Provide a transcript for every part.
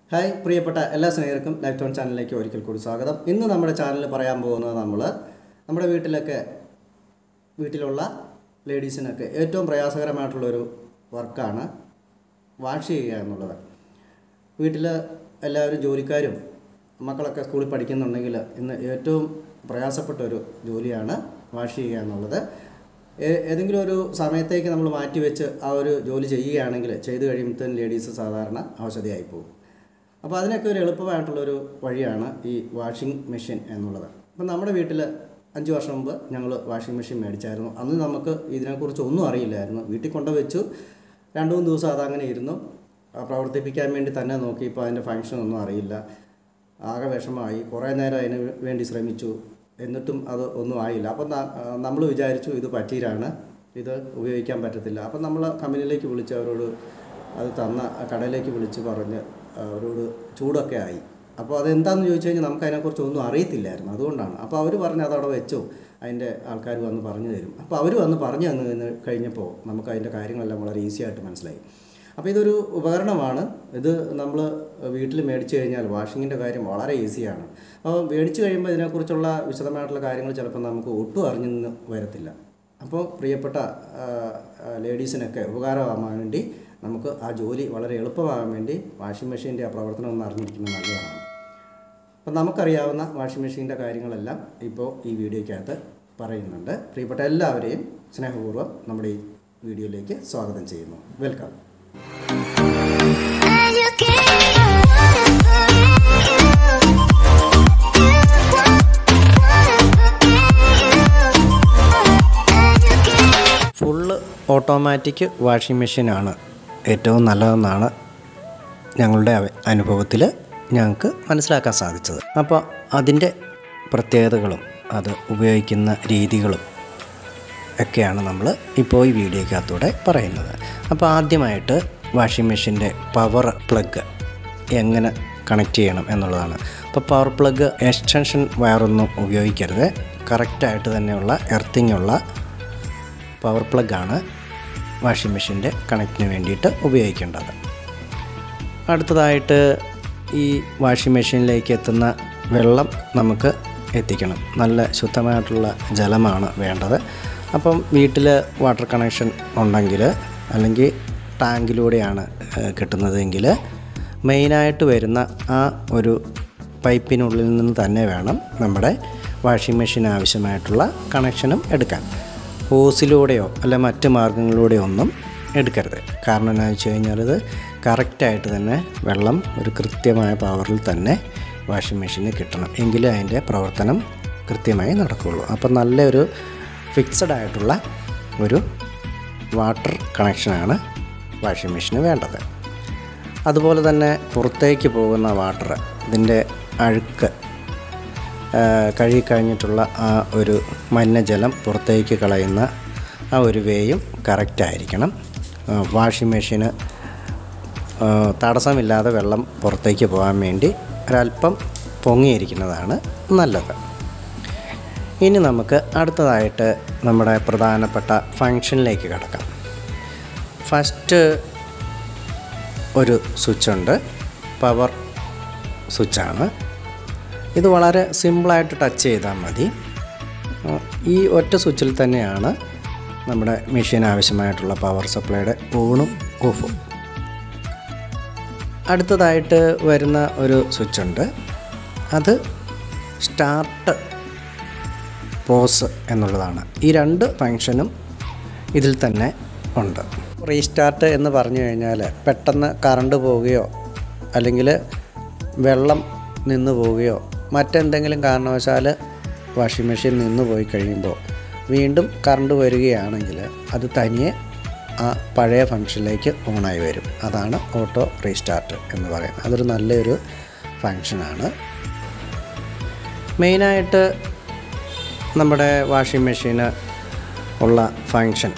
hi പ്രിയപ്പെട്ട എല്ലാ സ്നേഹിതർക്കും life tone ചാനലിലേക്ക് ഒരിക്കൽ കൂടി സ്വാഗതം ഇന്ന് നമ്മുടെ ചാനലിൽ പറയാൻ പോകുന്നത് നമ്മൾ നമ്മുടെ വീട്ടിലൊക്കെ വീട്ടിലുള്ള ലേഡീസിനൊക്കെ ഏറ്റവും പ്രയാസകരമായിട്ടുള്ളൊരു വർക്കാണ് വാഷ് ചെയ്യുക എന്നുള്ളത് വീട്ടിൽ എല്ലാവരും ജോലിക്കാരും മക്കളൊക്കെ സ്കൂളിൽ പഠിക്കുന്നുണ്ടെങ്കിൽ ഇന്ന് ഏറ്റവും പ്രയാസപ്പെട്ട ഒരു ജോലിയാണ് വാഷ് ചെയ്യുക എന്നുള്ളത് ഏ- ഏതെങ്കിലും ഒരു സമയത്തേക്ക് നമ്മൾ മാറ്റി വെച്ച് ആ ഒരു ജോലി ചെയ്യുകയാണെങ്കിൽ ചെയ്ത് കഴിയുമ്പോഴത്തേനും ലേഡീസ് സാധാരണ അവശതയായി പോകും അപ്പോൾ അതിനൊക്കെ ഒരു എളുപ്പമായിട്ടുള്ളൊരു വഴിയാണ് ഈ വാഷിംഗ് മെഷീൻ എന്നുള്ളത് അപ്പം നമ്മുടെ വീട്ടിൽ അഞ്ച് വർഷം മുമ്പ് ഞങ്ങൾ വാഷിംഗ് മെഷീൻ മേടിച്ചായിരുന്നു അന്ന് നമുക്ക് ഇതിനെക്കുറിച്ച് ഒന്നും അറിയില്ലായിരുന്നു വീട്ടിൽ കൊണ്ട് വെച്ചു രണ്ട് മൂന്ന് ദിവസം അതങ്ങനെ ഇരുന്നു ആ, പ്രവർത്തിപ്പിക്കാൻ വേണ്ടി തന്നെ നോക്കി ഇപ്പോൾ അതിൻ്റെ ഫങ്ഷൻ ഒന്നും അറിയില്ല ആകെ വിഷമമായി കുറേ നേരം അതിന് വേണ്ടി ശ്രമിച്ചു എന്നിട്ടും അത് ഒന്നും ആയില്ല അപ്പം നമ്മൾ വിചാരിച്ചു ഇത് പറ്റീരാണ് ഇത് ഉപയോഗിക്കാൻ പറ്റത്തില്ല അപ്പം നമ്മൾ കമ്പനിയിലേക്ക് വിളിച്ച് അവരോട് അത് തന്ന ആ കടയിലേക്ക് വിളിച്ച് പറഞ്ഞ് അവരോട് ചൂടൊക്കെ ആയി അപ്പോൾ അതെന്താണെന്ന് ചോദിച്ചു കഴിഞ്ഞാൽ നമുക്ക് അതിനെക്കുറിച്ച് ഒന്നും അറിയത്തില്ലായിരുന്നു അതുകൊണ്ടാണ് അപ്പോൾ അവർ പറഞ്ഞ് അതവിടെ വെച്ചോ അതിൻ്റെ ആൾക്കാർ വന്ന് പറഞ്ഞു തരും അപ്പോൾ അവർ വന്ന് പറഞ്ഞു തന്നു കഴിഞ്ഞ് കഴിഞ്ഞപ്പോൾ നമുക്ക് അതിൻ്റെ കാര്യങ്ങളെല്ലാം വളരെ ഈസി ആയിട്ട് മനസ്സിലായി അപ്പോൾ ഇതൊരു ഉപകരണമാണ് ഇത് നമ്മൾ വീട്ടിൽ മേടിച്ചു കഴിഞ്ഞാൽ വാഷിങ്ങിൻ്റെ കാര്യം വളരെ ഈസിയാണ് അപ്പോൾ മേടിച്ചു കഴിയുമ്പോൾ ഇതിനെക്കുറിച്ചുള്ള വിശദമായിട്ടുള്ള കാര്യങ്ങൾ ചിലപ്പോൾ നമുക്ക് ഒട്ടും അറിഞ്ഞെന്ന് വരത്തില്ല അപ്പോൾ പ്രിയപ്പെട്ട ആ, ആ, ലേഡീസിനൊക്കെ ഉപകാരമാകാൻ വേണ്ടി നമുക്ക് ആ ജോലി വളരെ എളുപ്പമാകാൻ വേണ്ടി വാഷിംഗ് മെഷീൻ്റെ ആ പ്രവർത്തനം ഒന്ന് അറിഞ്ഞിരിക്കുന്നത് നല്ലതാണ് അപ്പം നമുക്കറിയാവുന്ന വാഷിംഗ് മെഷീൻ്റെ കാര്യങ്ങളെല്ലാം ഇപ്പോൾ ഈ വീഡിയോയ്ക്കകത്ത് പറയുന്നുണ്ട് പ്രിയപ്പെട്ട എല്ലാവരെയും സ്നേഹപൂർവ്വം നമ്മുടെ ഈ വീഡിയോയിലേക്ക് സ്വാഗതം ചെയ്യുന്നു വെൽക്കം ഫുള്ള് ഓട്ടോമാറ്റിക് വാഷിംഗ് മെഷീനാണ് ഏറ്റവും നല്ലതെന്നാണ് ഞങ്ങളുടെ അവ- അനുഭവത്തിൽ ഞങ്ങൾക്ക് മനസ്സിലാക്കാൻ സാധിച്ചത് അപ്പോൾ അതിൻ്റെ പ്രത്യേകതകളും അത് ഉപയോഗിക്കുന്ന രീതികളും ഒക്കെയാണ് നമ്മൾ ഇപ്പോൾ ഈ വീഡിയോക്കകത്തൂടെ പറയുന്നത് അപ്പോൾ ആദ്യമായിട്ട് വാഷിംഗ് മെഷീൻ്റെ പവർ പ്ലഗ് എങ്ങനെ കണക്ട് ചെയ്യണം എന്നുള്ളതാണ് അപ്പോൾ പവർ പ്ലഗ് എക്സ്റ്റൻഷൻ വയറൊന്നും ഉപയോഗിക്കരുത് കറക്റ്റായിട്ട് തന്നെയുള്ള എർത്തിങ് ഉള്ള പവർ പ്ലഗാണ് വാഷിംഗ് മെഷീൻ്റെ കണക്റ്റിന് വേണ്ടിയിട്ട് ഉപയോഗിക്കേണ്ടത് അടുത്തതായിട്ട് ഈ വാഷിംഗ് മെഷീനിലേക്ക് എത്തുന്ന വെള്ളം നമുക്ക് എത്തിക്കണം നല്ല ശുദ്ധമായിട്ടുള്ള ജലമാണ് വേണ്ടത് അപ്പം വീട്ടിൽ വാട്ടർ കണക്ഷൻ ഉണ്ടെങ്കിൽ അല്ലെങ്കിൽ ടാങ്കിലൂടെയാണ് ഏഹ്, കിട്ടുന്നതെങ്കിൽ മെയിനായിട്ട് വരുന്ന ആ ഒരു പൈപ്പിനുള്ളിൽ നിന്ന് തന്നെ വേണം നമ്മുടെ വാഷിംഗ് മെഷീൻ ആവശ്യമായിട്ടുള്ള കണക്ഷനും എടുക്കാൻ ഹോസിലൂടെയോ അല്ല മറ്റ് മാർഗങ്ങളിലൂടെയോ ഒന്നും എടുക്കരുത് കാരണം എന്താണെന്ന് വെച്ച് കഴിഞ്ഞാൽ ഇത് കറക്റ്റായിട്ട് തന്നെ വെള്ളം ഒരു കൃത്യമായ പവറിൽ തന്നെ വാഷിംഗ് മെഷീനിൽ കിട്ടണം എങ്കിലേ അതിൻ്റെ പ്രവർത്തനം കൃത്യമായി നടക്കുകയുള്ളൂ അപ്പം നല്ലൊരു ഫിക്സഡ് ആയിട്ടുള്ള ഒരു വാട്ടർ കണക്ഷനാണ് വാഷിംഗ് മെഷീന് വേണ്ടത് അതുപോലെ തന്നെ പുറത്തേക്ക് പോകുന്ന വാട്ടർ ഇതിൻ്റെ അഴുക്ക് ആ, കഴുകിക്കഴിഞ്ഞിട്ടുള്ള ആ ഒരു മഞ്ഞജലം പുറത്തേക്ക് കളയുന്ന ആ ഒരു വേയും കറക്റ്റായിരിക്കണം വാഷിംഗ് മെഷീന് ആ, തടസ്സമില്ലാതെ വെള്ളം പുറത്തേക്ക് പോകാൻ വേണ്ടി ഒരല്പം പൊങ്ങിയിരിക്കുന്നതാണ് നല്ലത് ഇനി നമുക്ക് അടുത്തതായിട്ട് നമ്മുടെ പ്രധാനപ്പെട്ട ഫങ്ഷനിലേക്ക് കിടക്കാം ഫസ്റ്റ് ഒരു സ്വിച്ചുണ്ട് പവർ സ്വിച്ചാണ് ഇത് വളരെ സിമ്പിളായിട്ട് ടച്ച് ചെയ്താൽ മതി ആ, ഈ ഒറ്റ സ്വിച്ചിൽ തന്നെയാണ് നമ്മുടെ മെഷീൻ ആവശ്യമായിട്ടുള്ള പവർ സപ്ലൈയുടെ ഓണും ഓഫും അടുത്തതായിട്ട് വരുന്ന ഒരു സ്വിച്ചുണ്ട് അത് സ്റ്റാർട്ട് പോസ് എന്നുള്ളതാണ് ഈ രണ്ട് ഫങ്ഷനും ഇതിൽ തന്നെ ഉണ്ട് റീസ്റ്റാർട്ട് എന്ന് പറഞ്ഞു കഴിഞ്ഞാൽ പെട്ടെന്ന് കറണ്ട് പോവുകയോ അല്ലെങ്കിൽ വെള്ളം നിന്ന് പോവുകയോ മറ്റെന്തെങ്കിലും കാരണവശാൽ വാഷിംഗ് മെഷീൻ നിന്ന് പോയി കഴിയുമ്പോൾ വീണ്ടും കറണ്ട് വരികയാണെങ്കിൽ അത് തനിയെ ആ പഴയ ഫങ്ഷനിലേക്ക് ഓണായി വരും അതാണ് ഓട്ടോ റീസ്റ്റാർട്ട് എന്ന് പറയുന്നത് അതൊരു നല്ലൊരു ഫങ്ഷനാണ് മെയിനായിട്ട് നമ്മുടെ വാഷിംഗ് മെഷീന് ഉള്ള ഫങ്ഷൻ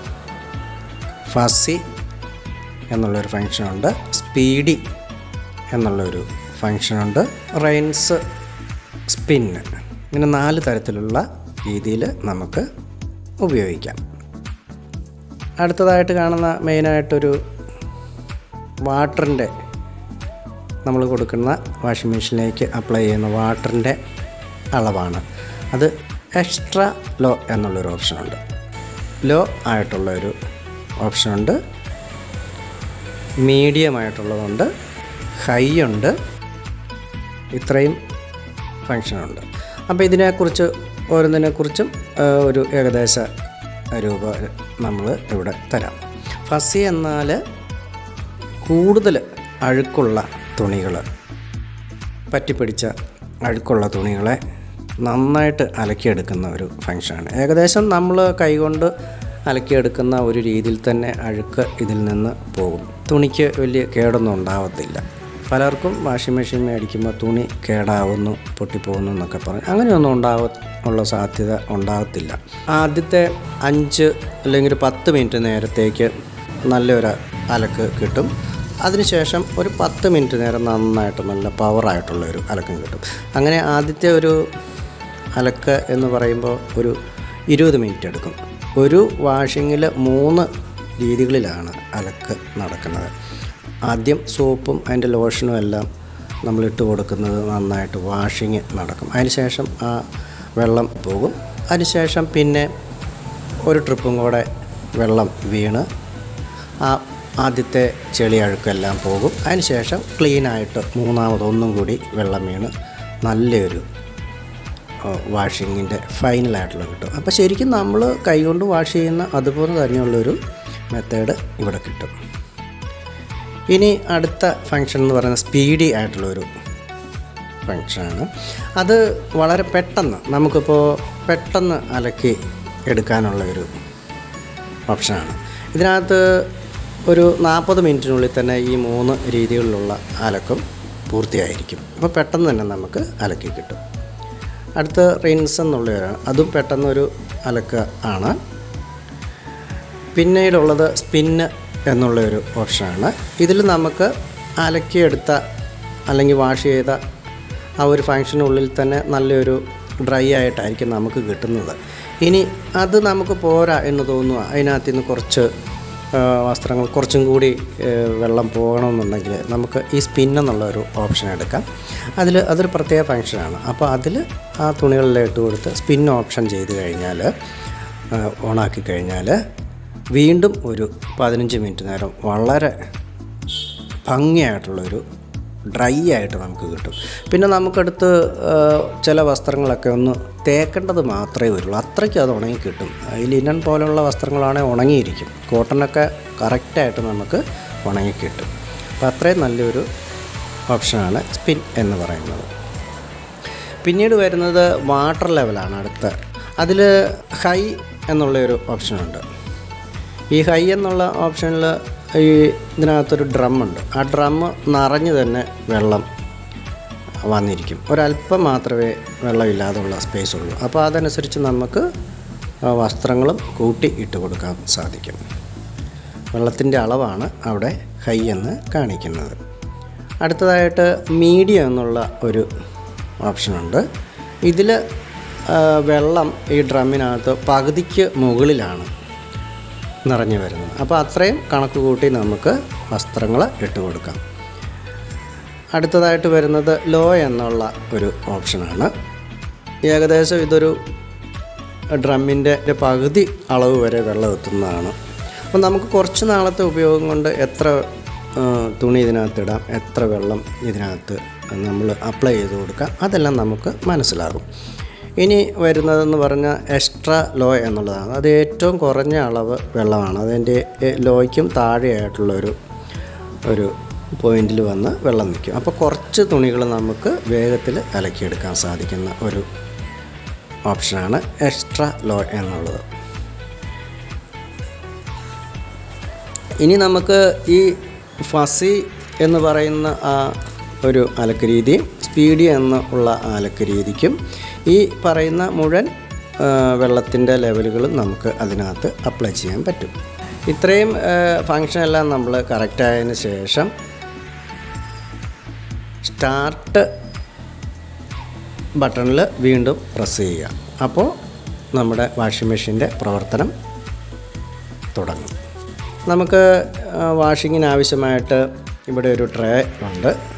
ഫസി എന്നുള്ളൊരു ഫങ്ഷനുണ്ട് സ്പീഡി എന്നുള്ളൊരു ഫങ്ഷനുണ്ട് റെയിൻസ് സ്പിന്ന് ഇങ്ങനെ നാല് തരത്തിലുള്ള രീതിയിൽ നമുക്ക് ഉപയോഗിക്കാം അടുത്തതായിട്ട് കാണുന്ന മെയിനായിട്ടൊരു വാട്ടറിൻ്റെ നമ്മൾ കൊടുക്കുന്ന വാഷിംഗ് മെഷീനിലേക്ക് അപ്ലൈ ചെയ്യുന്ന വാട്ടറിൻ്റെ അളവാണ് അത് എക്സ്ട്രാ ലോ എന്നുള്ളൊരു ഓപ്ഷനുണ്ട് ലോ ആയിട്ടുള്ള ഒരു ഓപ്ഷനുണ്ട് മീഡിയം ആയിട്ടുള്ളതുണ്ട് ഹൈ ഉണ്ട് ഇത്രയും ഫങ്ഷനുണ്ട് അപ്പോൾ ഇതിനെക്കുറിച്ച് ഓരോന്നിനെക്കുറിച്ചും ആ, ഒരു ഏകദേശ രൂപ നമ്മൾ ഇവിടെ തരാം ഫസി എന്നാൽ കൂടുതൽ അഴുക്കുള്ള തുണികൾ പറ്റിപ്പിടിച്ച അഴുക്കുള്ള തുണികളെ നന്നായിട്ട് അലക്കിയെടുക്കുന്ന ഒരു ഫങ്ഷനാണ് ഏകദേശം നമ്മൾ കൈകൊണ്ട് അലക്കിയെടുക്കുന്ന ഒരു രീതിയിൽ തന്നെ അഴുക്ക് ഇതിൽ നിന്ന് പോകും തുണിക്ക് വലിയ കേടൊന്നും ഉണ്ടാവത്തില്ല പലർക്കും വാഷിംഗ് മെഷീൻ മേടിക്കുമ്പോൾ തുണി കേടാവുന്നു പൊട്ടിപ്പോകുന്നു എന്നൊക്കെ പറയും അങ്ങനെയൊന്നും ഉണ്ടാവ ഉള്ള സാധ്യത ഉണ്ടാകത്തില്ല ആദ്യത്തെ അഞ്ച് അല്ലെങ്കിൽ ഒരു പത്ത് മിനിറ്റ് നേരത്തേക്ക് നല്ലൊരു അലക്ക് കിട്ടും അതിനുശേഷം ഒരു പത്ത് മിനിറ്റ് നേരം നന്നായിട്ട് നല്ല പവറായിട്ടുള്ള ഒരു അലക്കം കിട്ടും അങ്ങനെ ആദ്യത്തെ ഒരു അലക്ക് എന്ന് പറയുമ്പോൾ ഒരു ഇരുപത് മിനിറ്റ് എടുക്കും ഒരു വാഷിങ്ങിൽ മൂന്ന് രീതികളിലാണ് അലക്ക് നടക്കുന്നത് ആദ്യം സോപ്പും അതിൻ്റെ ലോഷനും എല്ലാം നമ്മൾ ഇട്ട് കൊടുക്കുന്നത് നന്നായിട്ട് വാഷിങ് നടക്കും അതിനുശേഷം ആ വെള്ളം പോകും അതിനുശേഷം പിന്നെ ഒരു ട്രിപ്പും കൂടെ വെള്ളം വീണ് ആ ആദ്യത്തെ ചെളി അഴുക്കെല്ലാം പോകും അതിനുശേഷം ക്ലീനായിട്ട് മൂന്നാമതൊന്നും കൂടി വെള്ളം വീണ് നല്ലൊരു വാഷിങ്ങിൻ്റെ ഫൈനലായിട്ടുള്ള കിട്ടും അപ്പോൾ ശരിക്കും നമ്മൾ കൈകൊണ്ട് വാഷ് ചെയ്യുന്ന അതുപോലെ തന്നെയുള്ളൊരു മെത്തേഡ് ഇവിടെ കിട്ടും ഇനി അടുത്ത ഫങ്ഷൻ എന്ന് പറയുന്നത് സ്പീഡി ആയിട്ടുള്ളൊരു ഫങ്ഷനാണ് അത് വളരെ പെട്ടെന്ന് നമുക്കിപ്പോൾ പെട്ടെന്ന് അലക്കി എടുക്കാനുള്ള ഒരു ഓപ്ഷനാണ് ഇതിനകത്ത് ഒരു നാൽപ്പത് മിനിറ്റിനുള്ളിൽ തന്നെ ഈ മൂന്ന് രീതികളിലുള്ള അലക്കും പൂർത്തിയായിരിക്കും അപ്പോൾ പെട്ടെന്ന് തന്നെ നമുക്ക് അലക്കി കിട്ടും അടുത്ത റിൻസ് എന്നുള്ളവരാണ് അതും പെട്ടെന്നൊരു അലക്ക് ആണ് പിന്നീടുള്ളത് സ്പിന്ന് എന്നുള്ള ഒരു ഓപ്ഷനാണ് ഇതിൽ നമുക്ക് അലക്കിയെടുത്ത അല്ലെങ്കിൽ വാഷ് ചെയ്ത ആ ഒരു ഫങ്ഷനുള്ളിൽ തന്നെ നല്ലൊരു ഡ്രൈ ആയിട്ടായിരിക്കും നമുക്ക് കിട്ടുന്നത് ഇനി അത് നമുക്ക് പോരാ എന്ന് തോന്നുക അതിനകത്ത് നിന്ന് കുറച്ച് ആ, വസ്ത്രങ്ങൾ കുറച്ചും കൂടി ഏ, വെള്ളം പോകണമെന്നുണ്ടെങ്കിൽ നമുക്ക് ഈ സ്പിൻ എന്നുള്ള ഒരു ഓപ്ഷൻ എടുക്കാം അതിൽ അതൊരു പ്രത്യേക ഫങ്ഷനാണ് അപ്പോൾ അതിൽ ആ തുണികളിൽ ഇട്ട് കൊടുത്ത് സ്പിൻ ഓപ്ഷൻ ചെയ്ത് കഴിഞ്ഞാൽ ഓണാക്കി കഴിഞ്ഞാൽ വീണ്ടും ഒരു പതിനഞ്ച് മിനിറ്റ് നേരം വളരെ ഭംഗിയായിട്ടുള്ളൊരു ഡ്രൈ ആയിട്ട് നമുക്ക് കിട്ടും പിന്നെ നമുക്കടുത്ത് ആ, ചില വസ്ത്രങ്ങളൊക്കെ ഒന്ന് തേക്കേണ്ടത് മാത്രമേ വരുള്ളൂ അത്രയ്ക്ക് അത് ഉണങ്ങി കിട്ടും ഈ ലിനൻ പോലുള്ള വസ്ത്രങ്ങളാണെങ്കിൽ ഉണങ്ങിയിരിക്കും കോട്ടണൊക്കെ കറക്റ്റായിട്ട് നമുക്ക് ഉണങ്ങി കിട്ടും അപ്പോൾ അത്രയും നല്ലൊരു ഓപ്ഷനാണ് സ്പിൻ എന്ന് പറയുന്നത് പിന്നീട് വരുന്നത് വാട്ടർ ലെവലാണ് അടുത്ത അതിൽ ഹൈ എന്നുള്ളൊരു ഓപ്ഷനുണ്ട് ഈ ഹൈ എന്നുള്ള ഓപ്ഷനിൽ ഈ ഇതിനകത്തൊരു ഡ്രമ്മുണ്ട് ആ ഡ്രമ്മ് നിറഞ്ഞു തന്നെ വെള്ളം വന്നിരിക്കും ഒരല്പം മാത്രമേ വെള്ളമില്ലാതുള്ള സ്പേസ് ഉള്ളൂ അപ്പോൾ അതനുസരിച്ച് നമുക്ക് ആ വസ്ത്രങ്ങളും കൂട്ടി ഇട്ട് കൊടുക്കാൻ സാധിക്കും വെള്ളത്തിൻ്റെ അളവാണ് അവിടെ ഹൈ എന്ന് കാണിക്കുന്നത് അടുത്തതായിട്ട് മീഡിയം എന്നുള്ള ഒരു ഓപ്ഷനുണ്ട് ഇതിൽ വെള്ളം ഈ ഡ്രമ്മിനകത്ത് പകുതിക്ക് മുകളിലാണ് നിറഞ്ഞു വരുന്നത് അപ്പോൾ അത്രയും കണക്ക് കൂട്ടി നമുക്ക് വസ്ത്രങ്ങൾ ഇട്ട് കൊടുക്കാം അടുത്തതായിട്ട് വരുന്നത് ലോ എന്നുള്ള ഒരു ഓപ്ഷനാണ് ഏകദേശം ഇതൊരു ഡ്രമ്മിൻ്റെ പകുതി അളവ് വരെ വെള്ളം എത്തുന്നതാണ് അപ്പോൾ നമുക്ക് കുറച്ച് നാളത്തെ ഉപയോഗം കൊണ്ട് എത്ര ആ, തുണി ഇതിനകത്ത് ഇടാം എത്ര വെള്ളം ഇതിനകത്ത് നമ്മൾ അപ്ലൈ ചെയ്ത് കൊടുക്കാം അതെല്ലാം നമുക്ക് മനസ്സിലാകും ഇനി വരുന്നതെന്ന് പറഞ്ഞാൽ എക്സ്ട്രാ ലോ എന്നുള്ളതാണ് അത് ഏറ്റവും കുറഞ്ഞ അളവ് വെള്ളമാണ് അതിൻ്റെ എ, ലോയ്ക്കും താഴെയായിട്ടുള്ളൊരു ഒരു പോയിന്റിൽ വന്ന് വെള്ളം നിൽക്കും അപ്പോൾ കുറച്ച് തുണികൾ നമുക്ക് വേഗത്തിൽ അലക്കിയെടുക്കാൻ സാധിക്കുന്ന ഒരു ഓപ്ഷനാണ് എക്സ്ട്രാ ലോ എന്നുള്ളത് ഇനി നമുക്ക് ഈ ഫസി എന്ന് പറയുന്ന ആ ഒരു അലക്ക് രീതിയും സ്പീഡി എന്നുള്ള അലക്ക് രീതിക്കും ഈ പറയുന്ന മുഴുവൻ വെള്ളത്തിൻ്റെ ലെവലുകളും നമുക്ക് അതിനകത്ത് അപ്ലൈ ചെയ്യാൻ പറ്റും ഇത്രയും ഫങ്ഷൻ എല്ലാം നമ്മൾ കറക്റ്റ് ആയതിനു ശേഷം സ്റ്റാർട്ട് ബട്ടണിൽ വീണ്ടും പ്രസ് ചെയ്യുക അപ്പോൾ നമ്മുടെ വാഷിംഗ് മെഷീൻ്റെ പ്രവർത്തനം തുടങ്ങും നമുക്ക് ആ, വാഷിങ്ങിന് ആവശ്യമായിട്ട് ഇവിടെ ഒരു ട്രേ ഉണ്ട്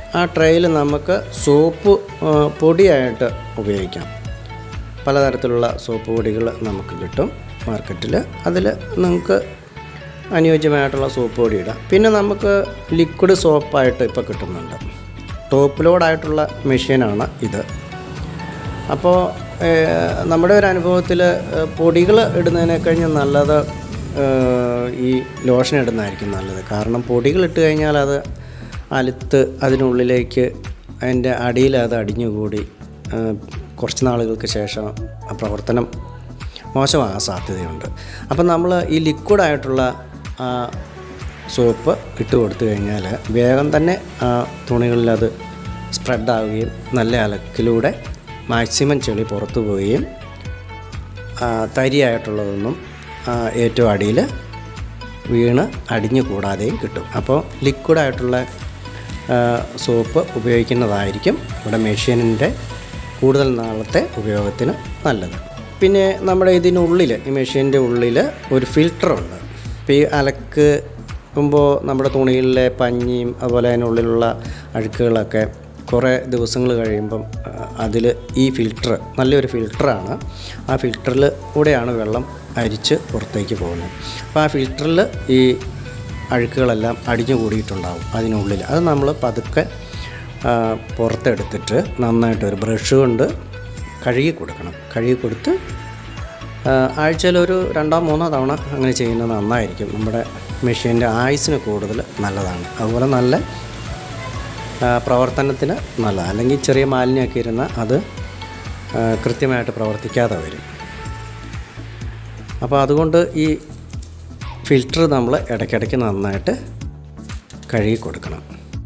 ആ ട്രേയിൽ നമുക്ക് സോപ്പ് ആ, പൊടിയായിട്ട് ഉപയോഗിക്കാം പലതരത്തിലുള്ള സോപ്പ് പൊടികൾ നമുക്ക് കിട്ടും മാർക്കറ്റിൽ അതിൽ നിങ്ങൾക്ക് അനുയോജ്യമായിട്ടുള്ള സോപ്പ് പൊടി ഇടാം പിന്നെ നമുക്ക് ലിക്വിഡ് സോപ്പായിട്ട് ഇപ്പോൾ കിട്ടുന്നുണ്ട് ടോപ്പ് ലോഡായിട്ടുള്ള മെഷീനാണ് ഇത് അപ്പോൾ ഏഹ്, നമ്മുടെ ഒരു അനുഭവത്തിൽ പൊടികൾ ഇടുന്നതിനെ കഴിഞ്ഞ് നല്ലത് ഏഹ്, ഈ ലോഷൻ ഇടുന്നതായിരിക്കും നല്ലത് കാരണം പൊടികൾ ഇട്ട് കഴിഞ്ഞാൽ അത് അലുത്ത് അതിനുള്ളിലേക്ക് അതിൻ്റെ അടിയിൽ അത് അടിഞ്ഞുകൂടി ഏഹ്, കുറച്ച് നാളുകൾക്ക് ശേഷം ആ പ്രവർത്തനം മോശമാകാൻ സാധ്യതയുണ്ട് അപ്പം നമ്മൾ ഈ ലിക്വിഡായിട്ടുള്ള ആ സോപ്പ് ഇട്ട് കൊടുത്തു കഴിഞ്ഞാൽ വേഗം തന്നെ ആ തുണികളിൽ അത് സ്പ്രെഡ് ആവുകയും നല്ല അലക്കിലൂടെ മാക്സിമം ചെളി പുറത്തു പോവുകയും ആ, തരിയായിട്ടുള്ളതൊന്നും ആ, ഏറ്റവും അടിയിൽ വീണ് അടിഞ്ഞു കൂടാതെയും കിട്ടും അപ്പോൾ ലിക്വിഡായിട്ടുള്ള ആ, സോപ്പ് ഉപയോഗിക്കുന്നതായിരിക്കും ഇവിടെ മെഷീനിൻ്റെ കൂടുതൽ നാളത്തെ ഉപയോഗത്തിന് നല്ലത് പിന്നെ നമ്മുടെ ഇതിനുള്ളിൽ ഈ മെഷീൻ്റെ ഉള്ളിൽ ഒരു ഫിൽറ്ററുണ്ട് ഇപ്പോൾ ഈ അലക്കുമ്പോൾ നമ്മുടെ തുണിയിലെ പഞ്ഞിയും അതുപോലെ അതിനുള്ളിലുള്ള അഴുക്കുകളൊക്കെ കുറേ ദിവസങ്ങൾ കഴിയുമ്പം അതിൽ ഈ ഫിൽറ്റർ നല്ലൊരു ഫിൽറ്ററാണ് ആ ഫിൽറ്ററിൽ കൂടെയാണ് വെള്ളം അരിച്ച് പുറത്തേക്ക് പോകുന്നത് അപ്പോൾ ആ ഫിൽറ്ററിൽ ഈ അഴുക്കുകളെല്ലാം അടിഞ്ഞു കൂടിയിട്ടുണ്ടാവും അതിനുള്ളിൽ അത് നമ്മൾ പതുക്കെ ആ, പുറത്തെടുത്തിട്ട് നന്നായിട്ട് ഒരു ബ്രഷ് കൊണ്ട് കഴുകി കൊടുക്കണം കഴുകി കൊടുത്ത് ആഴ്ചയിൽ ഒരു രണ്ടോ മൂന്നോ തവണ അങ്ങനെ ചെയ്യുന്നത് നന്നായിരിക്കും നമ്മുടെ മെഷീൻ്റെ ആയുസിന് കൂടുതൽ നല്ലതാണ് അതുപോലെ നല്ല ആ, പ്രവർത്തനത്തിന് നല്ലതാണ് അല്ലെങ്കിൽ ചെറിയ മാലിന്യമൊക്കെ ഇരുന്ന് അത് ആ, കൃത്യമായിട്ട് പ്രവർത്തിക്കാതെ വരും അപ്പോൾ അതുകൊണ്ട് ഈ ഫിൽറ്റർ നമ്മൾ ഇടയ്ക്കിടയ്ക്ക് നന്നായിട്ട് കഴുകി കൊടുക്കണം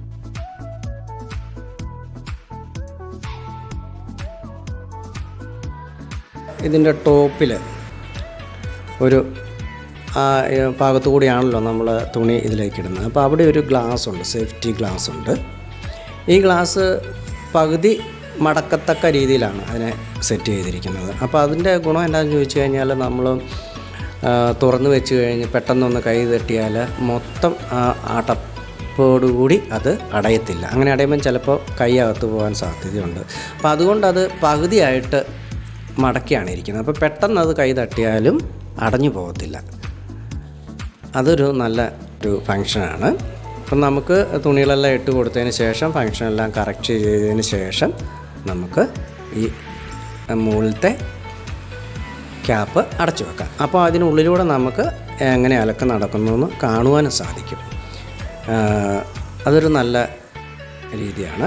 ഇതിൻ്റെ ടോപ്പിൽ ഒരു ആ ഏ, ഭാഗത്തു കൂടിയാണല്ലോ നമ്മൾ തുണി ഇതിലേക്ക് ഇടുന്നത് അപ്പോൾ അവിടെ ഒരു ഗ്ലാസ് ഉണ്ട് സേഫ്റ്റി ഗ്ലാസ് ഉണ്ട് ഈ ഗ്ലാസ് പകുതി മടക്കത്തക്ക രീതിയിലാണ് അതിനെ സെറ്റ് ചെയ്തിരിക്കുന്നത് അപ്പോൾ അതിൻ്റെ ഗുണം എന്താണെന്ന് ചോദിച്ചു കഴിഞ്ഞാൽ നമ്മൾ ആ, തുറന്ന് വെച്ച് കഴിഞ്ഞ് പെട്ടെന്നൊന്ന് കൈ തട്ടിയാൽ മൊത്തം ആ അടപ്പോടുകൂടി അത് അടയത്തില്ല അങ്ങനെ അടയുമ്പം ചിലപ്പോൾ കൈ അകത്ത് പോകാൻ സാധ്യതയുണ്ട് അപ്പോൾ അതുകൊണ്ട് അത് പകുതിയായിട്ട് മടക്കിയാണ് ഇരിക്കുന്നത് അപ്പോൾ പെട്ടെന്ന് അത് കൈ തട്ടിയാലും അടഞ്ഞു പോകത്തില്ല അതൊരു നല്ല ഒരു ഫങ്ഷനാണ് അപ്പം നമുക്ക് തുണികളെല്ലാം ഇട്ട് കൊടുത്തതിന് ശേഷം ഫങ്ഷനെല്ലാം കറക്റ്റ് ചെയ്തതിന് ശേഷം നമുക്ക് ഈ മുകളിലത്തെ ക്യാപ്പ് അടച്ചു വെക്കാം അപ്പോൾ അതിനുള്ളിലൂടെ നമുക്ക് എങ്ങനെ അലക്കം നടക്കുന്നു എന്ന് കാണുവാനും സാധിക്കും ആ, അതൊരു നല്ല രീതിയാണ്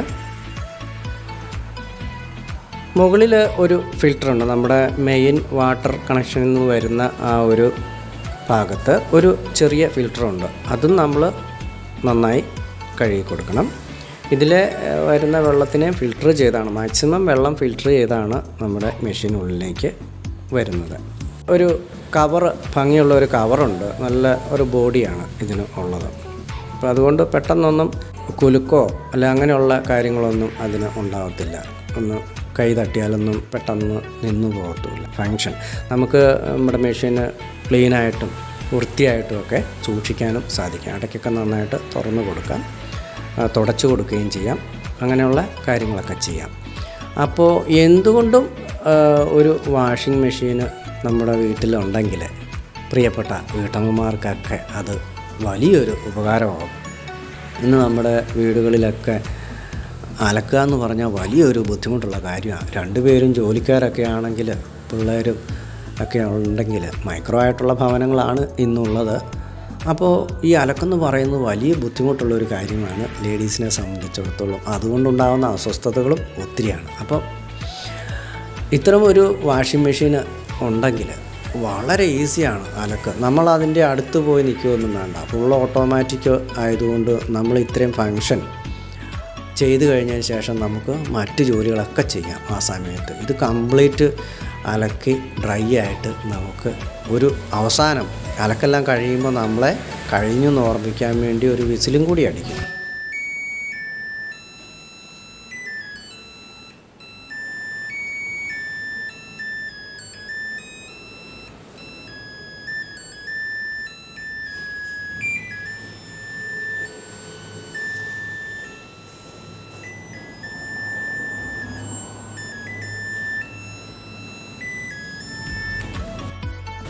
മുകളിൽ ഒരു ഫിൽറ്ററുണ്ട് നമ്മുടെ മെയിൻ വാട്ടർ കണക്ഷനിൽ നിന്ന് വരുന്ന ആ ഒരു ഭാഗത്ത് ഒരു ചെറിയ ഫിൽറ്ററുണ്ട് അതും നമ്മൾ നന്നായി കഴുകി കൊടുക്കണം ഇതിലെ ഏഹ്, വരുന്ന വെള്ളത്തിനെ ഫിൽറ്റർ ചെയ്താണ് മാക്സിമം വെള്ളം ഫിൽറ്റർ ചെയ്താണ് നമ്മുടെ മെഷീനുള്ളിലേക്ക് വരുന്നത് ഒരു കവർ ഭംഗിയുള്ള ഒരു കവറുണ്ട് നല്ല ഒരു ബോഡിയാണ് ഇതിന് ഉള്ളത് അപ്പോൾ അതുകൊണ്ട് പെട്ടെന്നൊന്നും കുലുക്കോ അല്ല അങ്ങനെയുള്ള കാര്യങ്ങളൊന്നും അതിന് ഉണ്ടാകത്തില്ല ഒന്ന് കൈ തട്ടിയാലൊന്നും പെട്ടെന്ന് നിന്നു പോകത്തുമില്ല ഫങ്ഷൻ നമുക്ക് നമ്മുടെ മെഷീന് ക്ലീനായിട്ടും വൃത്തിയായിട്ടും ഒക്കെ സൂക്ഷിക്കാനും സാധിക്കും ഇടയ്ക്കൊക്കെ നന്നായിട്ട് തുറന്നു കൊടുക്കാം ആ, തുടച്ചു കൊടുക്കുകയും ചെയ്യാം അങ്ങനെയുള്ള കാര്യങ്ങളൊക്കെ ചെയ്യാം അപ്പോൾ എന്തുകൊണ്ടും ആ, ഒരു വാഷിംഗ് മെഷീന് നമ്മുടെ വീട്ടിലുണ്ടെങ്കിൽ പ്രിയപ്പെട്ട വീട്ടമ്മമാർക്കൊക്കെ അത് വലിയൊരു ഉപകാരമാകും ഇന്ന് നമ്മുടെ വീടുകളിലൊക്കെ അലക്കുക എന്ന് പറഞ്ഞാൽ വലിയൊരു ബുദ്ധിമുട്ടുള്ള കാര്യമാണ് രണ്ടുപേരും ജോലിക്കാരൊക്കെ ആണെങ്കിൽ പിള്ളേരും ഒക്കെ ഉണ്ടെങ്കിൽ മൈക്രോ ആയിട്ടുള്ള ഭവനങ്ങളാണ് ഇന്നുള്ളത് അപ്പോൾ ഈ അലക്കെന്ന് പറയുന്നത് വലിയ ബുദ്ധിമുട്ടുള്ള ഒരു കാര്യമാണ് ലേഡീസിനെ സംബന്ധിച്ചിടത്തോളം അതുകൊണ്ടുണ്ടാകുന്ന അസ്വസ്ഥതകളും ഒത്തിരിയാണ് അപ്പോൾ ഇത്തരം ഒരു വാഷിംഗ് മെഷീൻ ഉണ്ടെങ്കിൽ വളരെ ഈസിയാണ് അലക്ക് നമ്മൾ അതിൻ്റെ അടുത്ത് പോയി നിൽക്കുകയൊന്നും വേണ്ട ഫുൾ ഓട്ടോമാറ്റിക് ആയതുകൊണ്ട് നമ്മൾ ഇത്രയും ഫങ്ഷൻ ചെയ്തു കഴിഞ്ഞതിന് ശേഷം നമുക്ക് മറ്റ് ജോലികളൊക്കെ ചെയ്യാം ആ സമയത്ത് ഇത് കംപ്ലീറ്റ് അലക്കി ഡ്രൈ ആയിട്ട് നമുക്ക് ഒരു അവസാനം അലക്കെല്ലാം കഴിയുമ്പോൾ നമ്മളെ കഴിഞ്ഞു എന്ന് ഓർമ്മിക്കാൻ വേണ്ടി ഒരു വിസിലും കൂടി അടിക്കും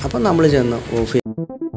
അപ്പോൾ നമ്മൾ ചെന്ന് ഓഫ് ചെയ്യും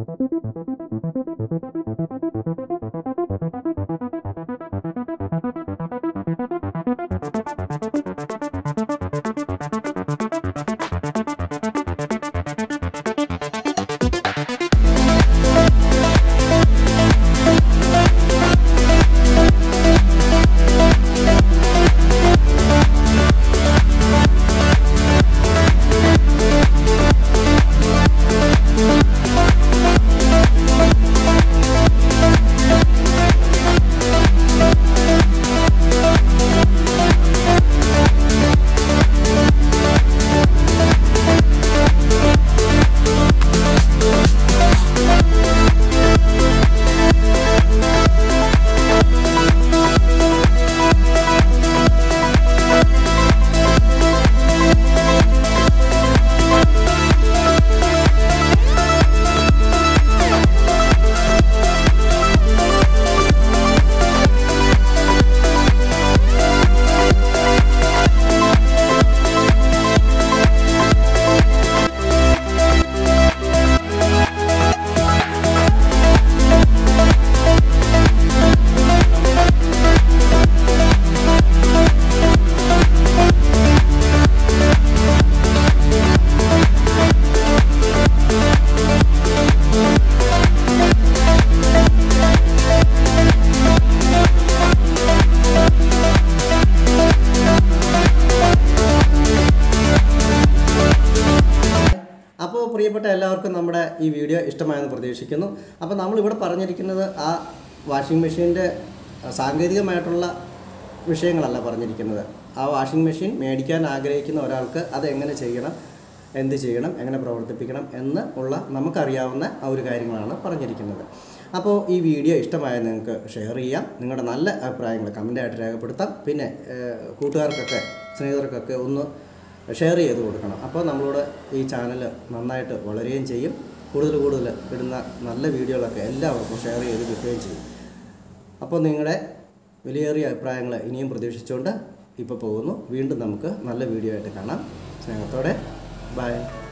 അപ്പോൾ പ്രിയപ്പെട്ട എല്ലാവർക്കും നമ്മുടെ ഈ വീഡിയോ ഇഷ്ടമായെന്ന് പ്രതീക്ഷിക്കുന്നു അപ്പോൾ നമ്മളിവിടെ പറഞ്ഞിരിക്കുന്നത് ആ വാഷിംഗ് മെഷീൻ്റെ സാങ്കേതികമായിട്ടുള്ള വിഷയങ്ങളല്ല പറഞ്ഞിരിക്കുന്നത് ആ വാഷിംഗ് മെഷീൻ മേടിക്കാൻ ആഗ്രഹിക്കുന്ന ഒരാൾക്ക് അത് എങ്ങനെ ചെയ്യണം എന്ത് ചെയ്യണം എങ്ങനെ പ്രവർത്തിപ്പിക്കണം എന്ന് ഉള്ള നമുക്കറിയാവുന്ന ആ ഒരു കാര്യങ്ങളാണ് പറഞ്ഞിരിക്കുന്നത് അപ്പോൾ ഈ വീഡിയോ ഇഷ്ടമായ നിങ്ങൾക്ക് ഷെയർ ചെയ്യാം നിങ്ങളുടെ നല്ല അഭിപ്രായങ്ങൾ കമൻ്റായിട്ട് രേഖപ്പെടുത്താം പിന്നെ ഏഹ്, കൂട്ടുകാർക്കൊക്കെ സ്നേഹിതർക്കൊക്കെ ഒന്ന് ഷെയർ ചെയ്ത് കൊടുക്കണം അപ്പോൾ നമ്മളോട് ഈ ചാനൽ നന്നായിട്ട് വളരുകയും ചെയ്യും കൂടുതൽ കൂടുതൽ ഇടുന്ന നല്ല വീഡിയോകളൊക്കെ എല്ലാവർക്കും ഷെയർ ചെയ്ത് കിട്ടുകയും ചെയ്യും അപ്പോൾ നിങ്ങളുടെ വിലയേറിയ അഭിപ്രായങ്ങൾ ഇനിയും പ്രതീക്ഷിച്ചുകൊണ്ട് ഇപ്പോൾ പോകുന്നു വീണ്ടും നമുക്ക് നല്ല വീഡിയോ ആയിട്ട് കാണാം സ്നേഹത്തോടെ ബൈ